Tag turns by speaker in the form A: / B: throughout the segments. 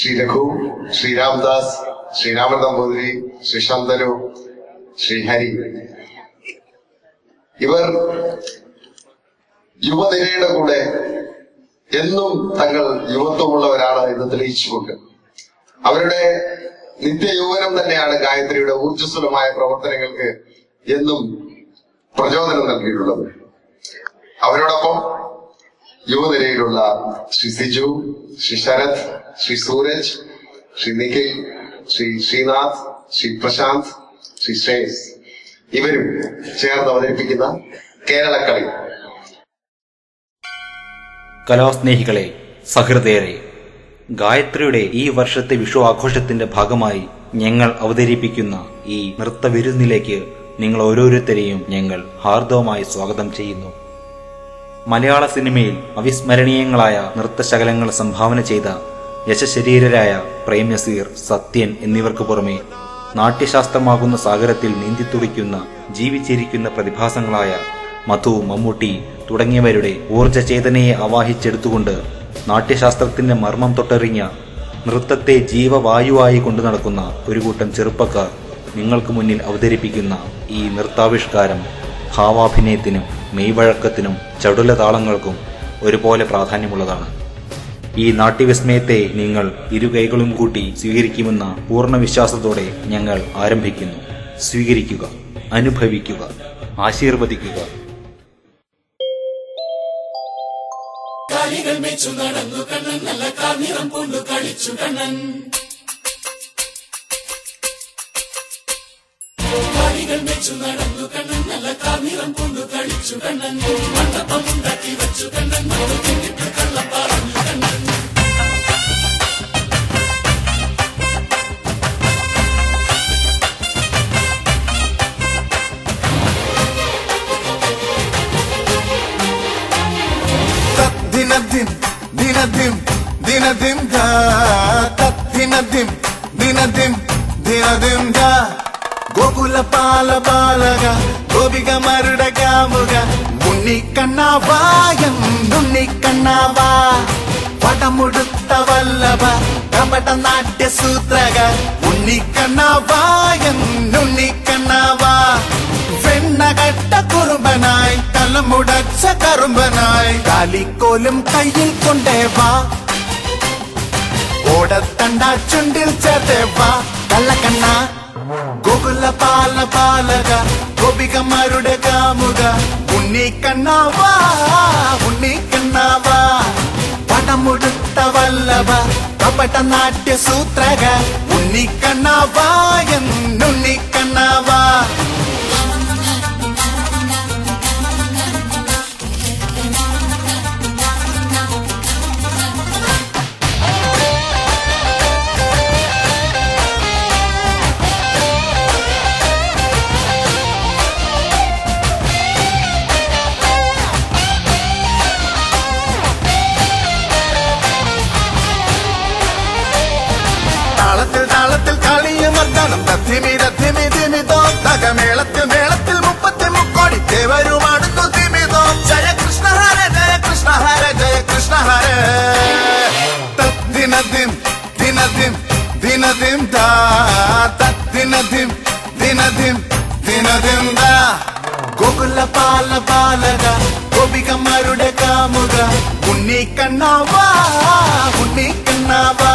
A: ശ്രീ രഘു ശ്രീ രാംദാസ് ശ്രീ രാമൻ നമ്പൂതിരി ശ്രീ ശന്തനു ശ്രീ ഹരി ഇവർ യുവനിരയുടെ കൂടെ എന്നും തങ്ങൾ യുവത്വമുള്ളവരാണ് എന്ന് തെളിയിച്ചുകൊണ്ട് അവരുടെ നിത്യയൗവനം തന്നെയാണ് ഗായത്രിയുടെ ഊർജ്ജസ്വലമായ പ്രവർത്തനങ്ങൾക്ക് എന്നും പ്രചോദനം നൽകിയിട്ടുള്ളത് അവരോടൊപ്പം യുവനിരയിലുള്ള ശ്രീ സിജു ശ്രീ ശരത് ശ്രീ സൂരജ് ശ്രീ നിഖിൽ ശ്രീ ശ്രീനാഥ് ശ്രീ പ്രശാന്ത് ശ്രീ ശ്രേയസ് ഇവരും ചേർന്ന് അവതരിപ്പിക്കുന്ന കേരളക്കളി
B: കലാസ്നേഹികളെ സഹൃദയരെ ഗായത്രിയുടെ ഈ വർഷത്തെ വിഷു ആഘോഷത്തിന്റെ ഭാഗമായി ഞങ്ങൾ അവതരിപ്പിക്കുന്ന ഈ നൃത്തവിരുന്നിലേക്ക് നിങ്ങൾ ഓരോരുത്തരെയും ഞങ്ങൾ ഹാർദവമായി സ്വാഗതം ചെയ്യുന്നു മലയാള സിനിമയിൽ അവിസ്മരണീയങ്ങളായ നൃത്തശകലങ്ങൾ സംഭാവന ചെയ്ത യശശരീരരായ പ്രേം നസീർ സത്യൻ എന്നിവർക്ക് പുറമെ നാട്യശാസ്ത്രമാകുന്ന സാഗരത്തിൽ നീന്തിത്തുടിക്കുന്ന ജീവിച്ചിരിക്കുന്ന പ്രതിഭാസങ്ങളായ മധു മമ്മൂട്ടി തുടങ്ങിയവരുടെ ഊർജ്ജചേതനയെ ആവാഹിച്ചെടുത്തുകൊണ്ട് നാട്യശാസ്ത്രത്തിന്റെ മർമ്മം തൊട്ടറിഞ്ഞ നൃത്തത്തെ ജീവവായുവായി കൊണ്ടു നടക്കുന്ന ഒരു കൂട്ടം ചെറുപ്പക്കാർ നിങ്ങൾക്ക് മുന്നിൽ അവതരിപ്പിക്കുന്ന ഈ നൃത്താവിഷ്കാരം ഭാവാഭിനയത്തിനും മെയ്വഴക്കത്തിനും ചടുല താളങ്ങൾക്കും ഒരുപോലെ പ്രാധാന്യമുള്ളതാണ് ഈ നാട്യവിസ്മയത്തെ നിങ്ങൾ ഇരു കൈകളും കൂട്ടി സ്വീകരിക്കുമെന്ന പൂർണ്ണ വിശ്വാസത്തോടെ ഞങ്ങൾ ആരംഭിക്കുന്നു സ്വീകരിക്കുക അനുഭവിക്കുക ആശീർവദിക്കുക
C: കാലികൾ മേച്ചു നടന്നു കണ്ണൻ നല്ല കാർനിറം കൊണ്ടു കളിച്ചു കണ്ണൻ കാലികൾ മേച്ചു നടന്നു കണ്ണൻ നല്ല കാർനിറം കൊണ്ടു കളിച്ചു കണ്ണൻ മണ്ഡപം ഉണ്ടാക്കി വെച്ചു കണ്ണൻ മണ്ണു തിന്നിട്ട് കള്ളം പറഞ്ഞു കണ്ണൻ
D: ദിനദിം ദിനദിം ദിനദിം ദാ ദിനദിം ദിനദിം ദിനദിം ദാ ഗോകുല പാല ബാലക ഗോപിക മരുട കാമുക ഉണ്ണിക്കണ്ണാവായം ഉണ്ണിക്കണ്ണാവാ പടമുടുത്ത വല്ലഭ കപട നാട്യ സൂത്രക ഉണ്ണിക്കണ്ണാവായം ഉണ്ണിക്കണ്ണാവാ വെണ്ണകട്ട കുറുമ്പനായി കലമുടച്ച കറുമ്പനായി കാലിക്കോലും കയ്യിൽ കൊണ്ടേ വാ ഓടത്തണ്ട ചുണ്ടിൽ ചേർത്തേ വാ കള്ളക്കണ്ണ ഗോകുല പാല പാലക ഗോപികമാരുടെ കാമുക ഉണ്ണിക്കണ്ണാവാ ഉണ്ണിക്കണ്ണാവാ പടമുടുത്ത വല്ലഭ കപട നാട്യ സൂത്രക ഉണ്ണിക്കണ്ണാവാ എന്നുണ്ണിക്കണ്ണാവാ താളത്തിൽ താളത്തിൽ കളിയും മർദ്ദനം തത്തിമി തത്തിമി തിമിതോ തകമേളത്തിൽ മേളത്തിൽ മുപ്പത്തി മുക്കോടി ദേവരുമാടുന്നു തിമിതോ ജയ കൃഷ്ണ ഹര ജയ കൃഷ്ണ ഹര ജയ കൃഷ്ണ ഹര ദിനദിം ദിനദിം ദിനദിം ദാ ദിനദിം ദിനദിം ദിനദിം ദാ ഗോകുല പാല പാലക ഗോപികമാരുടെ കാമുക ഉണ്ണിക്കണ്ണാവാ ഉണ്ണിക്കണ്ണാവാ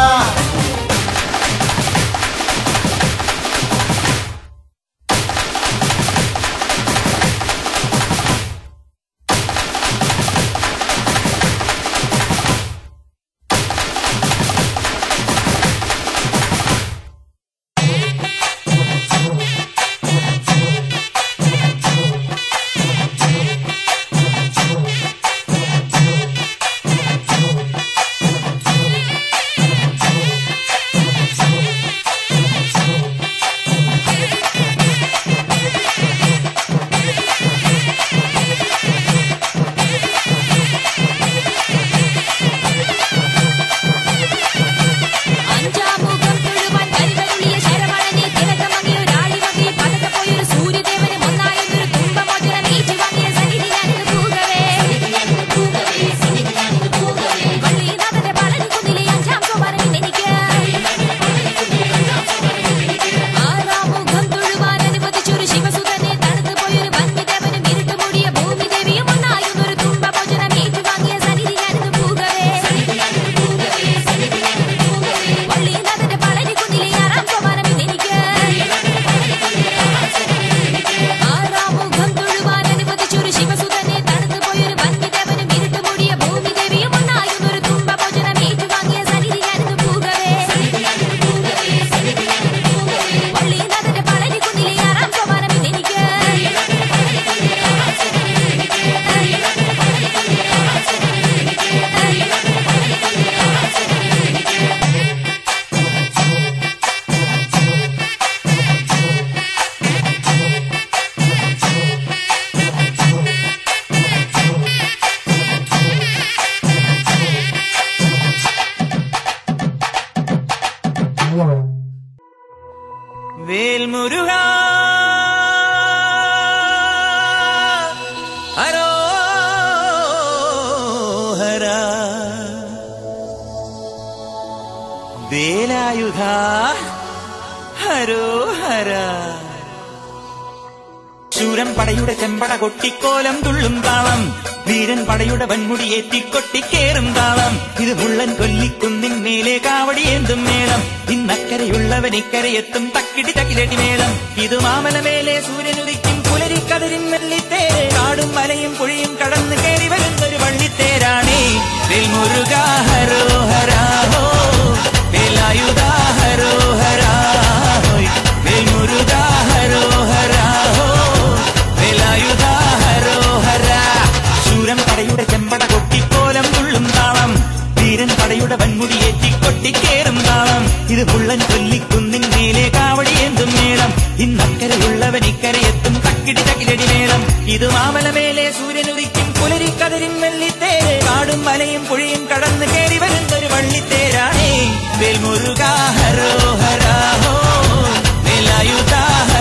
E: വേലായുധ ഹരോ ഹര ശൂരൻ പടയുടെ ചെമ്പട കൊട്ടിക്കോലം തുള്ളും താളം വീരൻ പടയുടെ വൻമുടി ഏറ്റിക്കൊട്ടിക്കേറും താളം ഇത് മുള്ളൻ കൊല്ലിക്കുന്നിൻ മേലെ കാവടിയേന്തും മേളം ഇന്നക്കരയുള്ളവൻ ഇക്കരയെത്തും തക്കിടി തകിലടി മേളം ഇത് മാമലമേലെ സൂര്യനുദിക്കും പുലരിക്കതിരിൻ വെള്ളിത്തേരെ കാടും മലയും പുഴയും കടന്നു കയറി വരുന്നൊരു വള്ളിത്തേരാണേ വെൽമുരുക ഹരോ ഹരാഹോ വേലായുധ ഹരോ ഹരാഹോയ് വെൽമുരുക ഹരോ ഹരാഹോ വേലായുധ ഹരോ ഹരാ ശൂരൻ പടയുടെ ചെമ്പട കൊട്ടിക്കോലം തുള്ളും താളം വീരൻ പടയുടെ വൻമുടി ഏറ്റിക്കൊട്ടിക്കേറും താളം ഇത് പുള്ളൻ കൊല്ലിക്കുന്നിൻ മേലെ കാവടിയേന്തും മേളം ഇന്നക്കരയുള്ളവൻ ഇക്കരയെത്തും തക്കിടി തകിലടി മേളം ഇത് മാമലമേലെ സൂര്യനുദിക്കും പുലരിക്കതിരിൻ വെള്ളിത്തേരെ കാടും മലയും പുഴയും കടന്നു കയറി വരുന്നൊരു വള്ളിത്തേരാണേ വേൽമുരുക ഹരോ ഹരാഹോ വേലായുധ